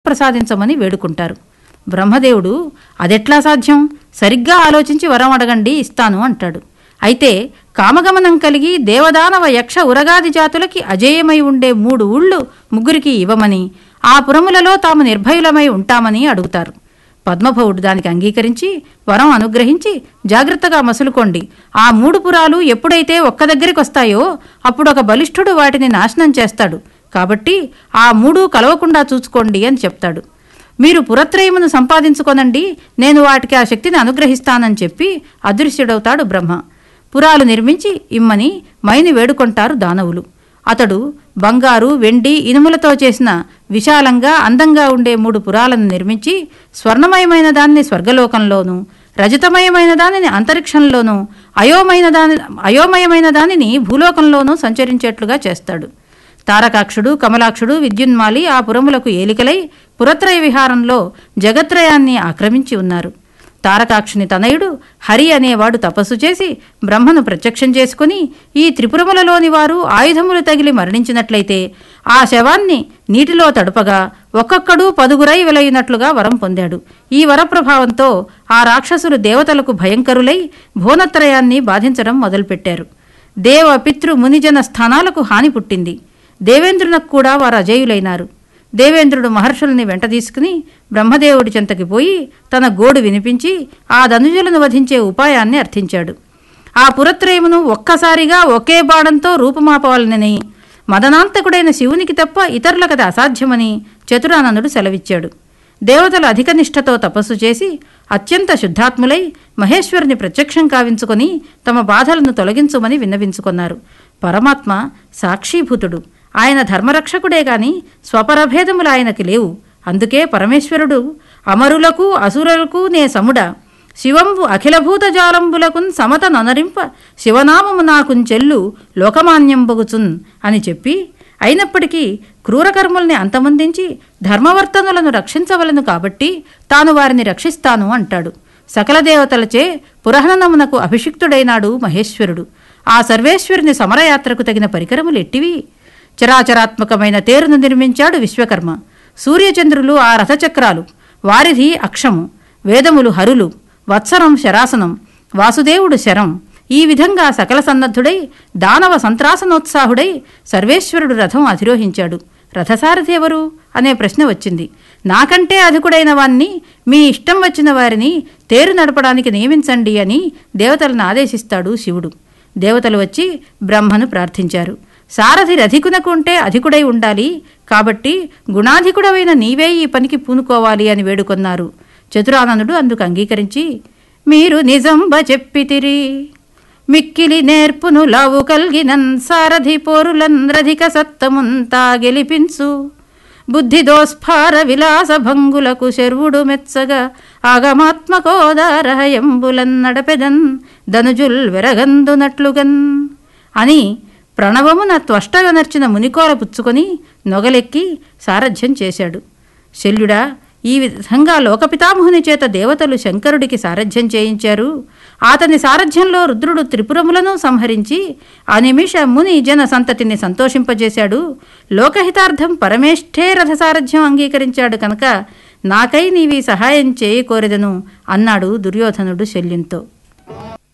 ప్రసాదించమని వేడుకుంటారు బ్రహ్మదేవుడు అదెట్లా సాధ్యం సరిగ్గా ఆలోచించి వరం అడగండి ఇస్తాను అంటాడు అయితే కామగమనం కలిగి దేవదానవ యక్ష ఉరగాది జాతులకి అజేయమై ఉండే మూడు ఊళ్ళు ముగ్గురికి ఇవ్వమని ఆ పురములలో తాము నిర్భయులమై ఉంటామని అడుగుతారు పద్మభవుడు దానికి అంగీకరించి వరం అనుగ్రహించి జాగ్రత్తగా మసులుకోండి ఆ మూడు పురాలు ఎప్పుడైతే ఒక్క దగ్గరికి వస్తాయో అప్పుడు ఒక బలిష్ఠుడు వాటిని నాశనం చేస్తాడు కాబట్టి ఆ మూడు కలవకుండా చూసుకోండి అని చెప్తాడు మీరు పురత్రయమును సంపాదించుకొనండి నేను వాటికి ఆ శక్తిని అనుగ్రహిస్తానని చెప్పి అదృశ్యుడవుతాడు బ్రహ్మ పురాలు నిర్మించి ఇమ్మని మైని వేడుకొంటారు దానవులు అతడు బంగారు వెండి ఇనుములతో చేసిన విశాలంగా అందంగా ఉండే మూడు పురాలను నిర్మించి స్వర్ణమయమైన దాన్ని స్వర్గలోకంలోనూ రజతమయమైన దానిని అంతరిక్షంలోనూ అయోమైన దాని అయోమయమైన దానిని భూలోకంలోనూ సంచరించేట్లుగా చేస్తాడు తారకాక్షుడు కమలాక్షుడు విద్యున్మాలి ఆ పురములకు ఏలికలై పురత్రయ విహారంలో జగత్రయాన్ని ఆక్రమించి ఉన్నారు తారకాక్షుని తనయుడు హరి అనేవాడు తపస్సు చేసి బ్రహ్మను ప్రత్యక్షం చేసుకుని ఈ త్రిపురములలోని వారు ఆయుధములు తగిలి మరణించినట్లయితే ఆ శవాన్ని నీటిలో తడుపగా ఒక్కొక్కడు పదుగురై వెలయినట్లుగా వరం పొందాడు ఈ వరప్రభావంతో ఆ రాక్షసులు దేవతలకు భయంకరులై భువనత్రయాన్ని బాధించడం మొదలుపెట్టారు దేవ పితృ మునిజన స్థానాలకు హాని పుట్టింది దేవేంద్రునకు కూడా వారు అజేయులైనారు దేవేంద్రుడు మహర్షుల్ని వెంట తీసుకుని బ్రహ్మదేవుడి చెంతకి పోయి తన గోడు వినిపించి ఆ ధనుజులను వధించే ఉపాయాన్ని అర్థించాడు ఆ పురత్రయమును ఒక్కసారిగా ఒకే బాణంతో రూపుమాపవాలనని మదనాంతకుడైన శివునికి తప్ప ఇతరులకది అసాధ్యమని చతురానందుడు సెలవిచ్చాడు దేవతలు అధిక నిష్ఠతో తపస్సు చేసి అత్యంత శుద్ధాత్ములై మహేశ్వరుని ప్రత్యక్షం కావించుకొని తమ బాధలను తొలగించుమని విన్నవించుకున్నారు పరమాత్మ సాక్షీభూతుడు ఆయన ధర్మరక్షకుడే గాని స్వపరభేదములు ఆయనకి లేవు అందుకే పరమేశ్వరుడు అమరులకు అసురులకు నే సముడ శివంబు అఖిలభూత జాలంబులకున్ సమత ననరింప శివనామము నాకుంచెల్లు లోకమాన్యంబగుచున్ అని చెప్పి అయినప్పటికీ క్రూరకర్ముల్ని అంతమొందించి ధర్మవర్తనులను రక్షించవలను కాబట్టి తాను వారిని రక్షిస్తాను అంటాడు సకల దేవతలచే పురహననమునకు అభిషిక్తుడైనాడు మహేశ్వరుడు ఆ సర్వేశ్వరుని సమరయాత్రకు తగిన పరికరములు ఎట్టివి చరాచరాత్మకమైన తేరును నిర్మించాడు విశ్వకర్మ సూర్యచంద్రులు ఆ రథచక్రాలు వారిది అక్షము వేదములు హరులు వత్సరం శరాసనం వాసుదేవుడు శరం ఈ విధంగా సకల సన్నద్ధుడై దానవ సంత్రాసనోత్సాహుడై సర్వేశ్వరుడు రథం అధిరోహించాడు రథసారథి ఎవరు అనే ప్రశ్న వచ్చింది నాకంటే అధికుడైన వాణ్ణి మీ ఇష్టం వచ్చిన వారిని తేరు నడపడానికి నియమించండి అని దేవతలను ఆదేశిస్తాడు శివుడు దేవతలు వచ్చి బ్రహ్మను ప్రార్థించారు సారథి రధికునకు ఉంటే అధికుడై ఉండాలి కాబట్టి గుణాధికుడవైన నీవే ఈ పనికి పూనుకోవాలి అని వేడుకొన్నారు చతురానందుడు అందుకు అంగీకరించి మీరు నిజంబ చెప్పితిరి మిక్కిలి నేర్పును లావు కల్గినన్ సారథి పోరులన్ రధిక సత్తముంతా గెలిపించు బుద్ధి దోస్ఫార విలాస భంగులకు శర్వుడు మెచ్చగా ఆగమాత్మకోదారహయంబులన్ నడపెదన్ ధనుజుల్ వెరగందునట్లుగన్ అని ప్రణవమున త్వష్టగనర్చిన మునికోల పుచ్చుకొని నొగలెక్కి సారథ్యం చేశాడు శల్యుడా ఈ విధంగా లోకపితామహుని చేత దేవతలు శంకరుడికి సారథ్యం చేయించారు అతని సారథ్యంలో రుద్రుడు త్రిపురములను సంహరించి ఆ నిమిష ముని జన సంతతిని సంతోషింపజేశాడు లోకహితార్థం పరమేష్ఠే రథసారథ్యం అంగీకరించాడు కనుక నాకై నీవి సహాయం చేయకోరెదను అన్నాడు దుర్యోధనుడు శల్యంతో